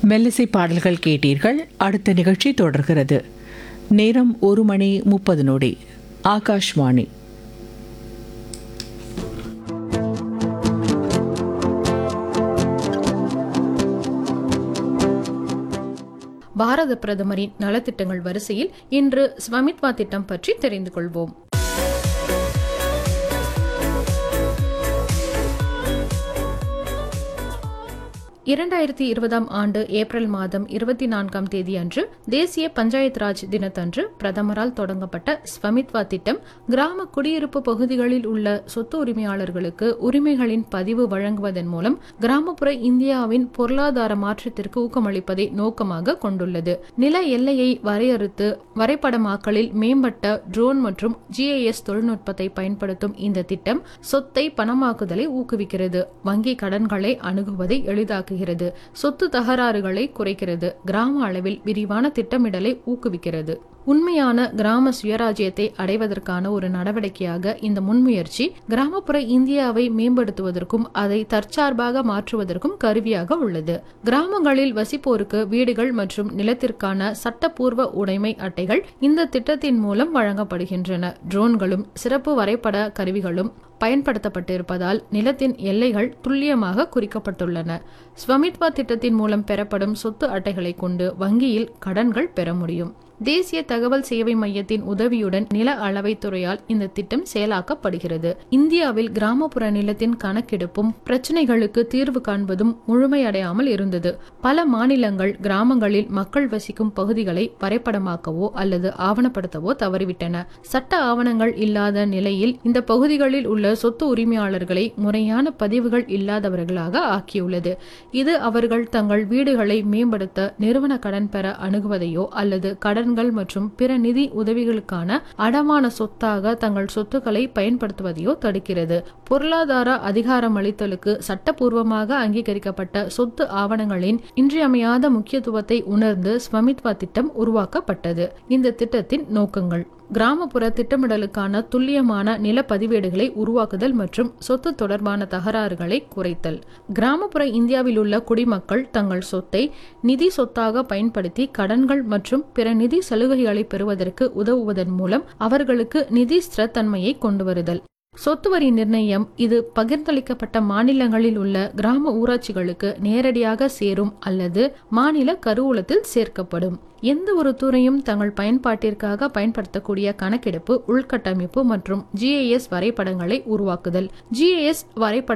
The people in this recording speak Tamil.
மெல்லிசை பாடல்கள் கேட்டீர்கள் அடுத்த நிகழ்ச்சி தொடர்கிறது நேரம் ஒரு மணி முப்பது நொடி ஆகாஷ்வாணி பாரத பிரதமரின் நலத்திட்டங்கள் வரிசையில் இன்று ஸ்வமித்வா திட்டம் பற்றி தெரிந்து கொள்வோம் இரண்டாயிரத்தி இருபதாம் ஆண்டு ஏப்ரல் மாதம் இருபத்தி நான்காம் தேதி அன்று தேசிய பஞ்சாயத் ராஜ் தினத்தன்று பிரதமரால் தொடங்கப்பட்ட ஸ்வமித்வா திட்டம் கிராம குடியிருப்பு பகுதிகளில் உள்ள சொத்து உரிமையாளர்களுக்கு உரிமைகளின் பதிவு வழங்குவதன் மூலம் கிராமப்புற இந்தியாவின் பொருளாதார மாற்றத்திற்கு ஊக்கமளிப்பதை நோக்கமாக கொண்டுள்ளது நில எல்லையை வரையறுத்து வரைபடமாக்கலில் மேம்பட்ட ட்ரோன் மற்றும் ஜிஐஎஸ் தொழில்நுட்பத்தை பயன்படுத்தும் இந்த திட்டம் சொத்தை பணமாக்குதலை ஊக்குவிக்கிறது வங்கி கடன்களை அணுகுவதை எளிதாக்குகிறது சொத்து தகராறுகளை குறைக்கிறது கிராம அளவில் விரிவான திட்டமிடலை ஊக்குவிக்கிறது உண்மையான கிராம சுயராஜ்யத்தை அடைவதற்கான ஒரு நடவடிக்கையாக இந்த முன்முயற்சி கிராமப்புற இந்தியாவை மேம்படுத்துவதற்கும் அதை தற்சார்பாக மாற்றுவதற்கும் கருவியாக உள்ளது கிராமங்களில் வசிப்போருக்கு வீடுகள் மற்றும் நிலத்திற்கான சட்டப்பூர்வ உடைமை அட்டைகள் இந்த திட்டத்தின் மூலம் வழங்கப்படுகின்றன ட்ரோன்களும் சிறப்பு வரைபட கருவிகளும் பயன்படுத்தப்பட்டிருப்பதால் நிலத்தின் எல்லைகள் துல்லியமாக குறிக்கப்பட்டுள்ளன ஸ்வமித்வா திட்டத்தின் மூலம் பெறப்படும் சொத்து அட்டைகளை கொண்டு வங்கியில் கடன்கள் பெற முடியும் தேசிய தகவல் சேவை மையத்தின் உதவியுடன் நில அளவைத் துறையால் இந்த திட்டம் செயலாக்கப்படுகிறது இந்தியாவில் கிராமப்புற நிலத்தின் கணக்கெடுப்பும் பிரச்சினைகளுக்கு தீர்வு காண்பதும் முழுமையடையாமல் இருந்தது பல மாநிலங்கள் கிராமங்களில் மக்கள் வசிக்கும் பகுதிகளை வரைபடமாக்கவோ அல்லது ஆவணப்படுத்தவோ தவறிவிட்டன சட்ட ஆவணங்கள் இல்லாத நிலையில் இந்த பகுதிகளில் உள்ள சொத்து உரிமையாளர்களை முறையான பதிவுகள் இல்லாதவர்களாக ஆக்கியுள்ளது இது அவர்கள் தங்கள் வீடுகளை மேம்படுத்த நிறுவன கடன் பெற அணுகுவதையோ அல்லது கடன்கள் மற்றும் பிற நிதி உதவிகளுக்கான அடமான சொத்தாக தங்கள் சொத்துக்களை பயன்படுத்துவதையோ தடுக்கிறது பொருளாதார அதிகாரமளித்தலுக்கு சட்டப்பூர்வமாக அங்கீகரிக்கப்பட்ட சொத்து ஆவணங்களின் இன்றியமையாத முக்கியத்துவத்தை உணர்ந்து ஸ்வமித்வா திட்டம் உருவாக்கப்பட்டது இந்த திட்டத்தின் நோக்கங்கள் கிராமப்புற திட்டமிடலுக்கான துல்லியமான நில பதிவேடுகளை உருவாக்குதல் மற்றும் சொத்து தொடர்பான தகராறுகளை குறைத்தல் கிராமப்புற இந்தியாவில் உள்ள குடிமக்கள் தங்கள் சொத்தை நிதி சொத்தாக பயன்படுத்தி கடன்கள் மற்றும் பிற நிதி சலுகைகளை பெறுவதற்கு உதவுவதன் மூலம் அவர்களுக்கு நிதி ஸ்திரத்தன்மையை கொண்டு வருதல் சொத்து வரி நிர்ணயம் இது பகிர்ந்தளிக்கப்பட்ட மாநிலங்களில் உள்ள கிராம ஊராட்சிகளுக்கு நேரடியாக சேரும் அல்லது மாநில கருவூலத்தில் சேர்க்கப்படும் எந்த ஒரு துறையும் தங்கள் பயன்பாட்டிற்காக பயன்படுத்தக்கூடிய கணக்கெடுப்பு உள்கட்டமைப்பு மற்றும் ஜிஐஎஸ் வரைபடங்களை உருவாக்குதல் ஜிஐஎஸ் வரைபட